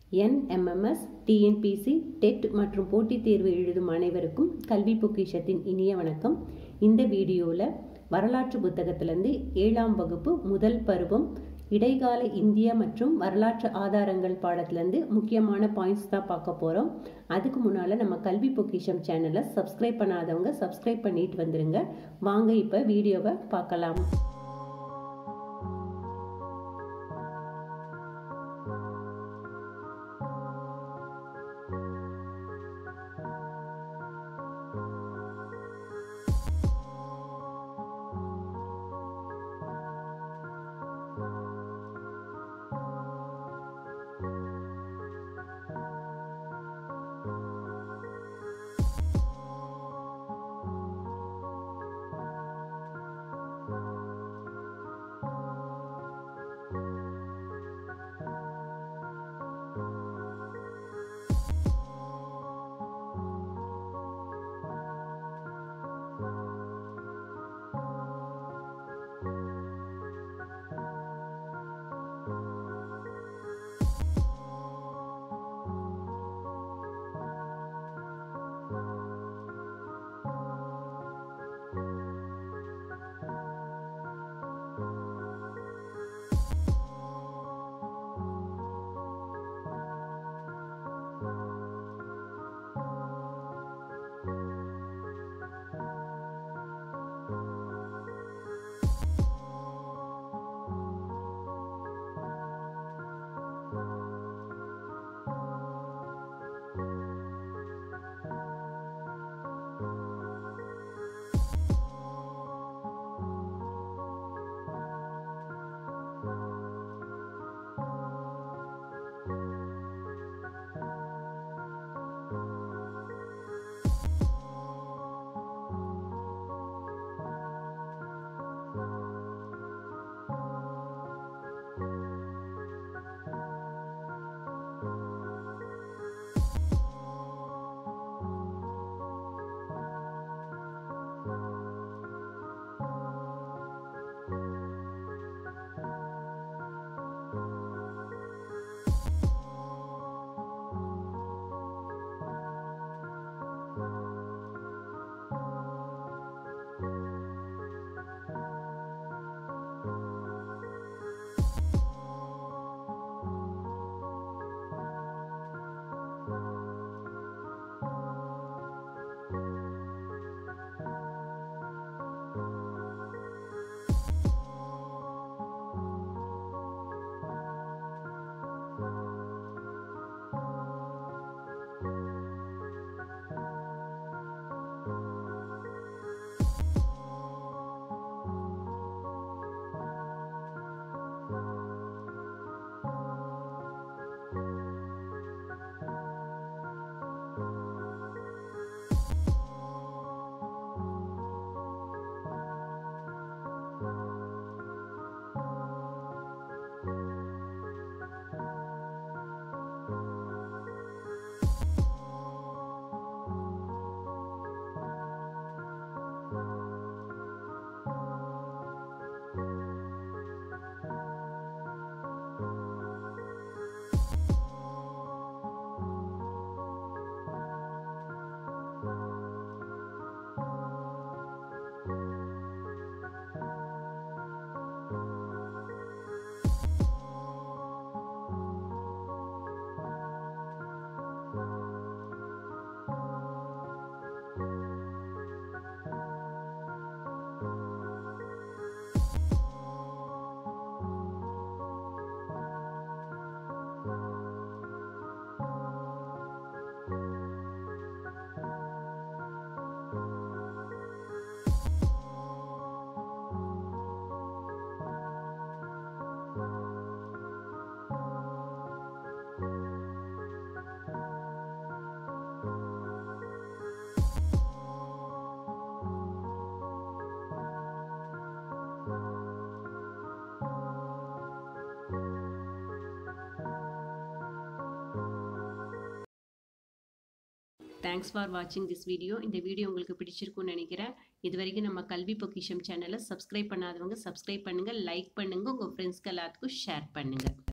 NMMS TNPSC dead மற்றும் போட்டித் தேர்வு எழுதும் அனைவருக்கும் கல்வி பொக்கிஷத்தின் இனிய வணக்கம் இந்த வீடியோவில் வரலாற்று புத்தகத்திலேருந்து ஏழாம் வகுப்பு முதல் பருவம் இடைக்கால இந்தியா மற்றும் வரலாற்று ஆதாரங்கள் பாடத்துலேருந்து முக்கியமான பாயிண்ட்ஸ் தான் பார்க்க போகிறோம் அதுக்கு முன்னால் நம்ம கல்வி பொக்கிஷம் சேனலை சப்ஸ்கிரைப் பண்ணாதவங்க சப்ஸ்கிரைப் பண்ணிட்டு வந்துருங்க வாங்க இப்போ வீடியோவை பார்க்கலாம் தேங்க்ஸ் ஃபார் வாட்சிங் திஸ் வீடியோ இந்த வீடியோ உங்களுக்கு பிடிச்சிருக்கும்னு நினைக்கிறேன் இது வரைக்கும் நம்ம கல்வி பொக்கிஷம் சேனலை சப்ஸ்கிரைப் பண்ணாதவங்க சப்ஸ்கிரைப் பண்ணுங்கள் லைக் பண்ணுங்கள் உங்கள் ஃப்ரெண்ட்ஸ்க்கு எல்லாத்துக்கும் ஷேர் பண்ணுங்கள்